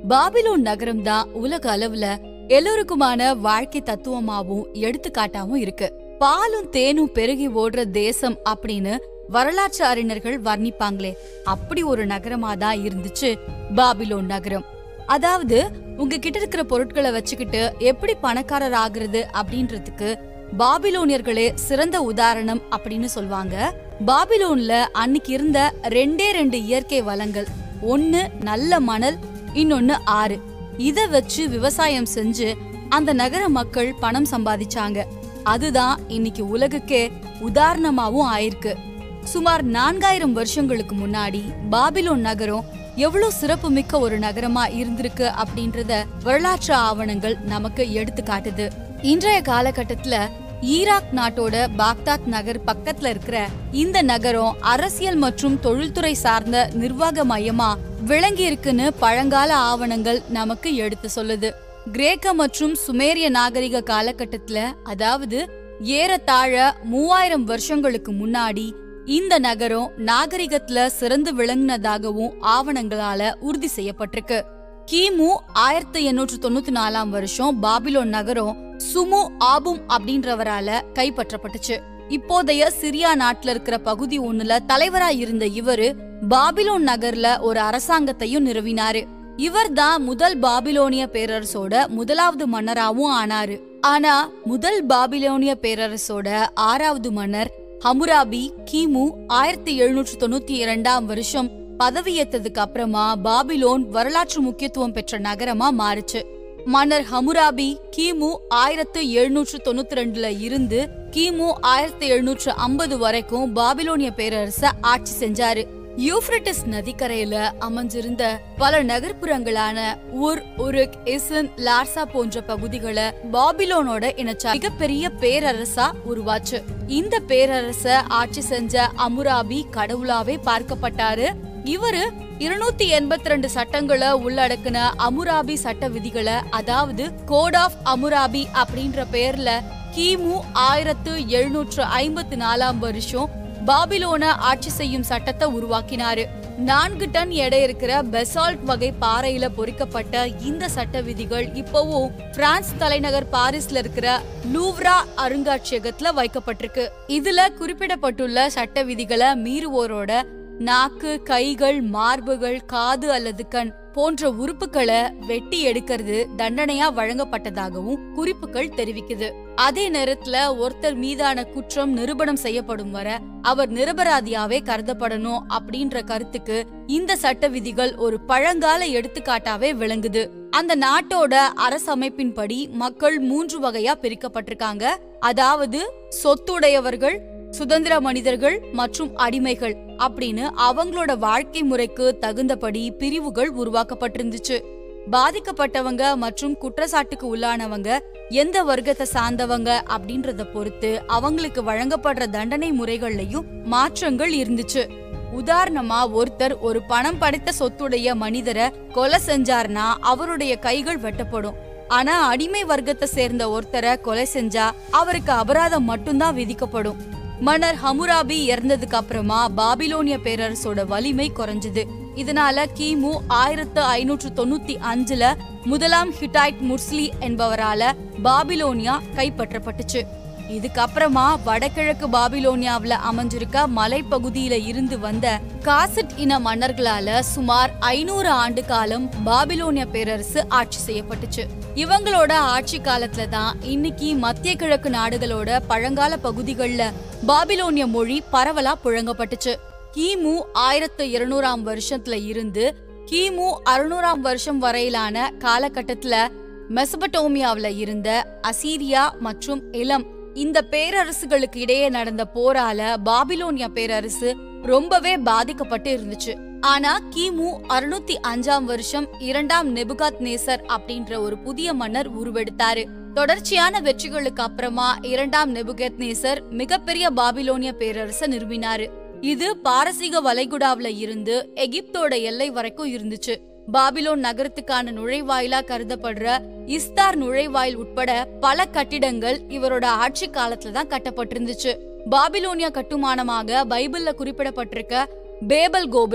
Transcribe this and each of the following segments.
Babylon நகரம் தான் உலக அளவுல எல்லோருக்குமான வாழ்க்கை தத்துவமாவும் எடுத்துக்காட்டாவும் இருக்கு பாலும் தேனும் பெருகி ஓடுற தேசம் அப்படின்னு வரலாற்று அறிஞர்கள் வர்ணிப்பாங்களே அப்படி ஒரு நகரமா தான் இருந்துச்சு பாபிலோன் நகரம் அதாவது உங்ககிட்ட இருக்கிற பொருட்களை வச்சுக்கிட்டு எப்படி பணக்காரர் ஆகுறது அப்படின்றதுக்கு பாபிலோனியர்களே சிறந்த உதாரணம் அப்படின்னு சொல்வாங்க பாபிலோன்ல அன்னைக்கு இருந்த ரெண்டே ரெண்டு இயற்கை வளங்கள் ஒன்னு நல்ல மணல் இன்னொன்னு ஆறு இத வச்சு விவசாயம் செஞ்சு அந்த நகர மக்கள் பணம் சம்பாதிச்சாங்க அதுதான் இன்னைக்கு உலகுக்கே உதாரணமாவும் ஆயிருக்கு சுமார் நான்காயிரம் வருஷங்களுக்கு முன்னாடி பாபிலோன் நகரம் எவ்வளவு சிறப்புமிக்க ஒரு நகரமா இருந்திருக்கு அப்படின்றத வரலாற்று ஆவணங்கள் நமக்கு எடுத்து காட்டுது இன்றைய காலகட்டத்துல ஈராக் நாட்டோட பாக்தாத் நகர் பக்கத்துல இருக்கிற இந்த நகரம் அரசியல் மற்றும் தொழில்துறை சார்ந்த நிர்வாக மையமா விளங்கி இருக்குன்னு பழங்கால ஆவணங்கள் நமக்கு எடுத்து சொல்லுது கிரேக்க மற்றும் சுமேரிய நாகரிக காலகட்டத்துல அதாவது ஏறத்தாழ மூவாயிரம் வருஷங்களுக்கு முன்னாடி இந்த நகரம் நாகரிகத்துல சிறந்து விளங்குனதாகவும் ஆவணங்களால உறுதி செய்யப்பட்டிருக்கு கிமு ஆயிரத்தி எண்ணூற்று தொண்ணூத்தி நாலாம் வருஷம் பாபிலோன் நகரம் சுமு ஆபும் அப்படின்றவரால கைப்பற்றப்பட்டுச்சு இப்போதைய சிரியா நாட்டுல இருக்கிற பகுதி ஒண்ணுல தலைவரா இருந்த இவரு பாபிலோன் நகர்ல ஒரு அரசாங்கத்தையும் நிறுவினாரு இவர்தான் முதல் பாபிலோனிய பேரரசோட முதலாவது மன்னராவும் ஆனாரு ஆனா முதல் பாபிலோனிய பேரரசோட ஆறாவது மன்னர் ஹமுராபி கிமு ஆயிரத்தி எழுநூற்று தொண்ணூத்தி இரண்டாம் வருஷம் பதவியேற்றதுக்கு அப்புறமா பாபிலோன் வரலாற்று முக்கியத்துவம் பெற்ற நகரமா மாறுச்சு மன்னர் ஹமுராபி கிமு ஆயிரத்து எழுநூற்று தொண்ணூத்தி ரெண்டுல இருந்து கிமு ஆயிரத்தி எழுநூற்று ஐம்பது வரைக்கும் பாபிலோனிய பேரரச ஆட்சி செஞ்சாரு யூப்ரட்டிஸ் நதிக்கரையில அமைஞ்சிருந்த பல நகர்ப்புறங்களான ஊர் உருக் இசன் லார்சா போன்ற பகுதிகளை பாபிலோனோட இணைச்சா மிகப்பெரிய பேரரசா உருவாச்சு இந்த பேரரச ஆட்சி செஞ்ச அமுராபி கடவுளாவே பார்க்கப்பட்டாரு இவரு இருநூத்தி எண்பத்தி ரெண்டு சட்டங்களை உள்ளடக்கின அமுராபி சட்ட விதிகளை அதாவது கோட் ஆஃப் அமுராபி அப்படின்ற பேர்ல கிமு ஆயிரத்து எழுநூற்று ஐம்பத்தி நாலாம் வருஷம் பாபிலோன ஆட்சி செய்யும் சட்டத்தை உருவாக்கினாரு நான்கு டன் எடை இருக்கிற பெசால்ட் வகை பாறையில பொறிக்கப்பட்ட இந்த சட்ட விதிகள் இப்பவும் பிரான்ஸ் தலைநகர் பாரிஸ்ல இருக்கிற லூவ்ரா அருங்காட்சியகத்துல வைக்கப்பட்டிருக்கு இதுல குறிப்பிடப்பட்டுள்ள சட்ட விதிகளை மீறுவோரோட நாக்கு கைகள் மார்புகள் காது அல்லது கண் போன்ற உறுப்புகளை வெட்டி எடுக்கிறது தண்டனையா வழங்கப்பட்டதாகவும் குறிப்புகள் தெரிவிக்குது அதே நேரத்துல ஒருத்தர் மீதான குற்றம் நிரூபணம் செய்யப்படும் வர அவர் நிரபராதியாவே கருதப்படணும் அப்படின்ற கருத்துக்கு இந்த சட்ட விதிகள் ஒரு பழங்கால எடுத்துக்காட்டாவே விளங்குது அந்த நாட்டோட அரசமைப்பின்படி மக்கள் மூன்று வகையா பிரிக்கப்பட்டிருக்காங்க அதாவது சொத்துடையவர்கள் சுதந்திர மனிதர்கள் மற்றும் அடிமைகள் அப்படின்னு அவங்களோட வாழ்க்கை முறைக்கு தகுந்தபடி பிரிவுகள் உருவாக்கப்பட்டிருந்துச்சு பாதிக்கப்பட்டவங்க மற்றும் குற்றச்சாட்டுக்கு உள்ளானவங்க எந்த வர்க்கத்தை சார்ந்தவங்க அப்படின்றத பொறுத்து அவங்களுக்கு வழங்கப்படுற தண்டனை முறைகள்லயும் மாற்றங்கள் இருந்துச்சு உதாரணமா ஒருத்தர் ஒரு பணம் படைத்த சொத்துடைய மனிதரை கொலை செஞ்சார்னா அவருடைய கைகள் வெட்டப்படும் ஆனா அடிமை வர்க்கத்தை சேர்ந்த ஒருத்தரை கொலை செஞ்சா அவருக்கு அபராதம் மட்டும்தான் விதிக்கப்படும் மன்னர் ஹமுராபி இறந்ததுக்கு அப்புறமா பாபிலோனிய பேரரசோட வலிமை குறைஞ்சது இதனால கிமு ஆயிரத்து ஐநூற்று தொண்ணூத்தி அஞ்சுல முதலாம் ஹிட்டைட் முர்ஸ்லி என்பவரால பாபிலோனியா கைப்பற்றப்பட்டுச்சு இதுக்கப்புறமா வடகிழக்கு பாபிலோனியாவுல அமைஞ்சிருக்க மலைப்பகுதியில இருந்து வந்த காசிட் இன மன்னர்களால சுமார் ஐநூறு ஆண்டு காலம் பாபிலோனிய பேரரசு ஆட்சி செய்யப்பட்டுச்சு இவங்களோட ஆட்சி காலத்துல தான் இன்னைக்கு மத்திய கிழக்கு நாடுகளோட பழங்கால பகுதிகள்ல பாபிலோனிய மொழி பரவலா புழங்கப்பட்டுச்சு கிமு ஆயிரத்து இருநூறாம் வருஷத்துல இருந்து கிமு அறுநூறாம் வருஷம் வரையிலான காலகட்டத்துல மெசபடோமியாவுல இருந்த அசீரியா மற்றும் இளம் இந்த பேரரசுகளுக்கு இடையே நடந்த போரால பாபிலோனியா பேரரசு ரொம்பவே பாதிக்கப்பட்டு இருந்துச்சு ஆனா கிமு அறுநூத்தி அஞ்சாம் வருஷம் இரண்டாம் நெபுகாத் நேசர் அப்படின்ற ஒரு புதிய மன்னர் உருவெடுத்தாரு தொடர்ச்சியான வெற்றிகளுக்கு அப்புறமா இரண்டாம் நெபுகத் நேசர் மிகப்பெரிய பாபிலோனிய பேரரசை நிறுவினாரு இது பாரசீக வளைகுடாவுல இருந்து எகிப்தோட எல்லை வரைக்கும் இருந்துச்சு பாபிலோன் நகரத்துக்கான நுழைவாயிலா கருதப்படுற இஸ்தார் நுழைவாயில் உட்பட பல கட்டிடங்கள் இவரோட ஆட்சி காலத்துல தான் கட்டப்பட்டிருந்துச்சு பாபிலோனியா கட்டுமானமாக பைபிள்ல குறிப்பிடப்பட்டிருக்க பேபல் கோபுரம்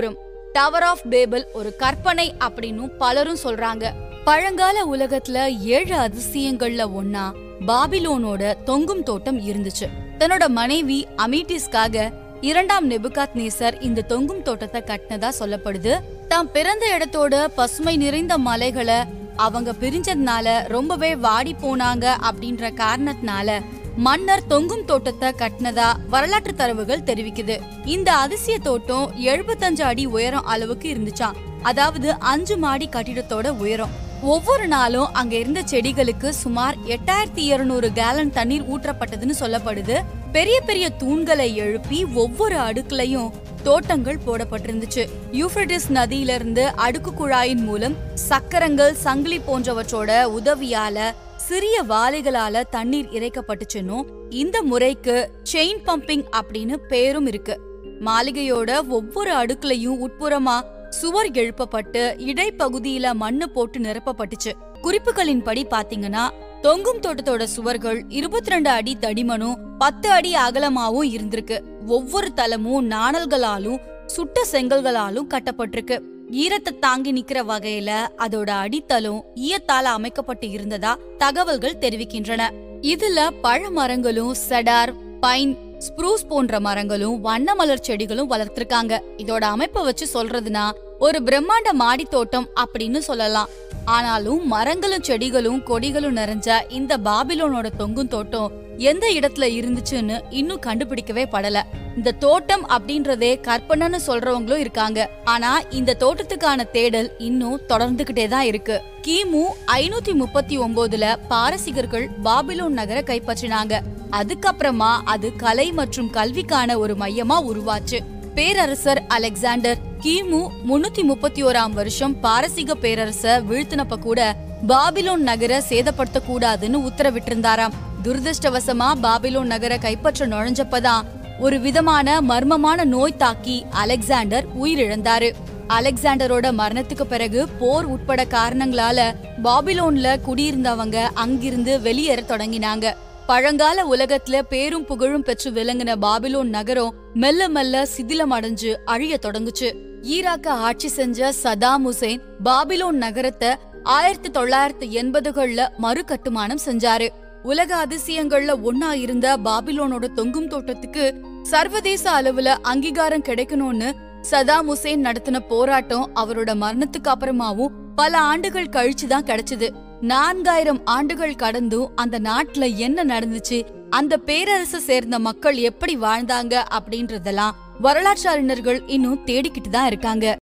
டவர் ஆஃப் பேபிள் ஒரு கற்பனை அப்படின்னு பலரும் சொல்றாங்க பழங்கால உலகத்துல ஏழு அதிசயங்கள்ல ஒன்னா பாபிலோனோட தொங்கும் தோட்டம் இருந்துச்சு தன்னோட மனைவி அமீட்டிஸ்காக இரண்டாம் நெபுகாத் நேசர் இந்த தொங்கும் தோட்டத்தை கட்டினதா சொல்லப்படுது தாம் பிறந்த இடத்தோட பசுமை நிறைந்த மலைகளை அவங்க பிரிஞ்சதுனால ரொம்பவே வாடி போனாங்க அப்படின்ற காரணத்தினால மன்னர் தொங்கும் தோட்டத்தை கட்டினதா வரலாற்று தரவுகள் தெரிவிக்குது இந்த அதிசய தோட்டம் 75 அடி உயரம் அளவுக்கு இருந்துச்சாம் அதாவது அஞ்சு மாடி கட்டிடத்தோட உயரம் ஒவ்வொரு நாளும் அங்க இருந்த செடிகளுக்கு சுமார் எட்டாயிரத்தி இருநூறு கேலன் தண்ணீர் ஊற்றப்பட்டதுன்னு சொல்லப்படுது பெரிய பெரிய தூண்களை எழுப்பி ஒவ்வொரு அடுக்குலையும் தோட்டங்கள் போடப்பட்டிருந்துச்சு யூப்ரட்டிஸ் நதியிலிருந்து அடுக்கு குழாயின் மூலம் சக்கரங்கள் சங்கிலி போன்றவற்றோட உதவியால சிறிய வாளிகளால தண்ணீர் இறைக்கப்பட்டுச்சுன்னும் இந்த முறைக்கு செயின் பம்பிங் அப்படின்னு பேரும் இருக்கு மாளிகையோட ஒவ்வொரு அடுக்குலையும் உட்புறமா சுவர் எழுப்பப்பட்டு இடைப்பகுதியில மண்ணு போட்டு நிரப்பப்பட்டுச்சு குறிப்புகளின்படி பாத்தீங்கன்னா தொங்கும் தோட்டத்தோட சுவர்கள் இருபத்தி ரெண்டு அடி தடிமனும் பத்து அடி அகலமாவும் இருந்திருக்கு ஒவ்வொரு தளமும் நாணல்களாலும் சுட்ட செங்கல்களாலும் கட்டப்பட்டிருக்கு ஈரத்தை தாங்கி நிக்கிற வகையில அதோட அடித்தளம் ஈயத்தால அமைக்கப்பட்டு இருந்ததா தகவல்கள் தெரிவிக்கின்றன இதுல பழ மரங்களும் செடார் பைன் ஸ்ப்ரூஸ் போன்ற மரங்களும் வண்ண மலர் செடிகளும் வளர்த்திருக்காங்க இதோட அமைப்பை வச்சு சொல்றதுனா ஒரு பிரம்மாண்ட மாடி தோட்டம் அப்படின்னு சொல்லலாம் ஆனாலும் மரங்களும் செடிகளும் கொடிகளும் நிறைஞ்ச இந்த பாபிலோனோட தொங்கும் தோட்டம் எந்த இடத்துல இருந்துச்சுன்னு இன்னும் கண்டுபிடிக்கவே படல இந்த தோட்டம் அப்படின்றதே கற்பனைன்னு சொல்றவங்களும் இருக்காங்க ஆனா இந்த தோட்டத்துக்கான தேடல் இன்னும் தொடர்ந்துகிட்டே தான் இருக்கு கிமு ஐநூத்தி முப்பத்தி ஒன்பதுல பாரசீகர்கள் பாபிலோன் நகரை கைப்பற்றினாங்க அதுக்கப்புறமா அது கலை மற்றும் கல்விக்கான ஒரு மையமா உருவாச்சு பேரரசர் அலெக்சாண்டர் கிமு முன்னூத்தி முப்பத்தி ஓராம் வருஷம் பாரசீக பேரரச வீழ்த்தினப்ப கூட பாபிலோன் நகர சேதப்படுத்த கூடாதுன்னு உத்தரவிட்டிருந்தாராம் துரதிருஷ்டவசமா பாபிலோன் நகர கைப்பற்ற நுழைஞ்சப்பதான் ஒரு விதமான மர்மமான நோய் தாக்கி அலெக்சாண்டர் உயிரிழந்தாரு அலெக்சாண்டரோட மரணத்துக்கு பிறகு போர் உட்பட காரணங்களால பாபிலோன்ல குடியிருந்தவங்க அங்கிருந்து வெளியேற தொடங்கினாங்க பழங்கால உலகத்துல பேரும் புகழும் பெற்று விளங்கின பாபிலோன் நகரம் மெல்ல மெல்ல சிதிலம் அடைஞ்சு அழிய தொடங்குச்சு ஈராக்க ஆட்சி செஞ்ச சதாம் ஹுசேன் பாபிலோன் நகரத்தை ஆயிரத்தி தொள்ளாயிரத்தி எண்பதுகள்ல மறு கட்டுமானம் செஞ்சாரு உலக அதிசயங்கள்ல ஒன்னா இருந்த பாபிலோனோட தொங்கும் தோட்டத்துக்கு சர்வதேச அளவுல அங்கீகாரம் கிடைக்கணும்னு சதாம் ஹுசேன் நடத்தின போராட்டம் அவரோட மரணத்துக்கு அப்புறமாவும் பல ஆண்டுகள் கழிச்சுதான் கிடைச்சது நான்காயிரம் ஆண்டுகள் கடந்தும் அந்த நாட்டுல என்ன நடந்துச்சு அந்த பேரரசு சேர்ந்த மக்கள் எப்படி வாழ்ந்தாங்க அப்படின்றதெல்லாம் வரலாற்று அறிஞர்கள் இன்னும் தேடிக்கிட்டு தான் இருக்காங்க